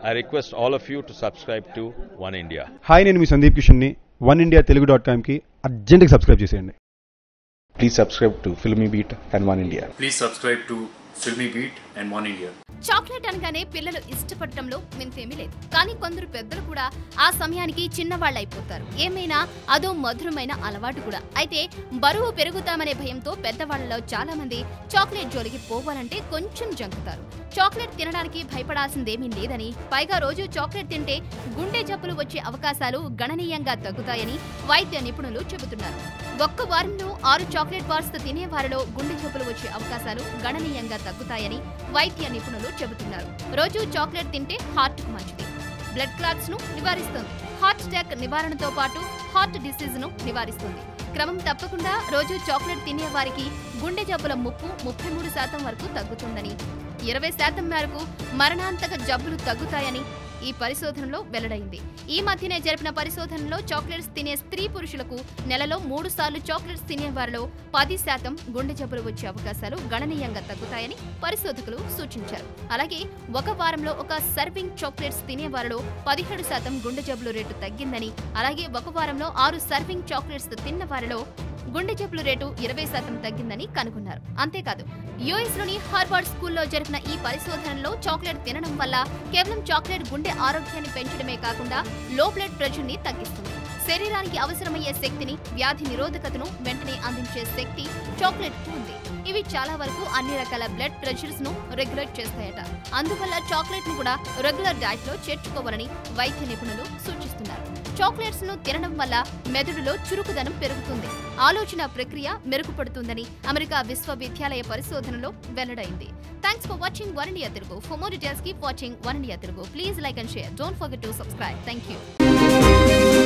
I request all of you to subscribe to One India. Hi నేను మీ సందీప్ కిషన్ని One India Telugu dot కామ్కి అర్జెంట్గా సబ్స్క్రైబ్ చేసేయండి Please subscribe to Filmy Beat and One India. Please subscribe to Filmy Beat and One India. Chocolate అనగానే పిల్లలు ఇష్టపడటంలో వింతేమీ లేదు కానీ కొందరు పెద్దలు కూడా ఆ సమయానికి చిన్నవాళ్ళు అయిపోతారు ఏమైనా అదో మధురమైన అలవాటు కూడా అయితే బరువు పెరుగుతామనే భయంతో పెద్దవాళ్ళలో చాలా మంది చాక్లెట్ జోలికి పోవాలంటే కొంచెం జంకుతారు చాక్లెట్ తినడానికి భయపడాల్సిందేమీ లేదని పైగా రోజు చాక్లెట్ తింటే గుండె జబ్బులు వచ్చే అవకాశాలు గణనీయంగా తగ్గుతాయని వైద్య నిపుణులు చెబుతున్నారు ఒక్క వారంలో ఆరు చాక్లెట్ బార్స్ తినే వారిలో గుండె జబ్బులు వచ్చే అవకాశాలు గణనీయంగా తగ్గుతాయని వైద్య నిపుణులు చెబుతున్నారు రోజు చాక్లెట్ తింటే హార్ట్ కు మంచిది బ్లడ్ క్లాట్స్ ను నివారిస్తుంది హార్ట్ అటాక్ నివారణతో పాటు హార్ట్ డిసీజ్ ను నివారిస్తుంది క్రమం తప్పకుండా రోజు చాక్లెట్ తినే వారికి గుండె జబ్బుల ముప్పు ముప్పై మూడు శాతం వరకు తగ్గుతుందని ఇరవై శాతం మేరకు మరణాంతక జబ్బులు తగ్గుతాయని ఈ పరిశోధనలో వెల్లడైంది ఈ మధ్యనే జరిపిన పరిశోధనలో చాక్లెట్స్ తినే స్త్రీ పురుషులకు నెలలో మూడు సార్లు చాక్లెట్స్ తినే వారిలో పది శాతం గుండె జబ్బులు వచ్చే అవకాశాలు గణనీయంగా తగ్గుతాయని పరిశోధకులు సూచించారు అలాగే ఒక వారంలో ఒక సర్వింగ్ చాక్లెట్స్ తినే వారిలో పదిహేడు శాతం గుండె జబ్బుల రేటు తగ్గిందని అలాగే ఒక వారంలో ఆరు సర్వింగ్ చాక్లెట్స్ తిన్న వారిలో గుండె జబ్బుల రేటు ఇరవై శాతం తగ్గిందని కనుగొన్నారు అంతేకాదు యుఎస్ లోని హార్వర్డ్ స్కూల్లో జరిపిన ఈ పరిశోధనలో చాక్లెట్ తినడం వల్ల కేవలం చాక్లెట్ గుండె ఆరోగ్యాన్ని పెంచడమే కాకుండా లో బ్లడ్ ప్రెషర్ ని తగ్గిస్తుంది శరీరానికి అవసరమయ్యే శక్తిని వ్యాధి నిరోధకతను వెంటనే అందించే శక్తి చాక్లెట్ కు ఉంది ఇవి చాలా వరకు అన్ని రకాల బ్లడ్ ప్రెషర్స్ ను రెగ్యులేట్ చేస్తాయట అందువల్ల చాక్లెట్ ను కూడా రెగ్యులర్ డైట్ లో చేర్చుకోవాలని వైద్య నిపుణులు సూచిస్తున్నారు చాక్లెట్స్ ను తినడం వల్ల మెదడులో చురుకుదనం పెరుగుతుంది ఆలోచన ప్రక్రియ మెరుగుపడుతుందని అమెరికా విశ్వవిద్యాలయ పరిశోధనలో వెల్లడైంది thanks for watching One India Telugu for more details keep watching One India Telugu please like and share don't forget to subscribe thank you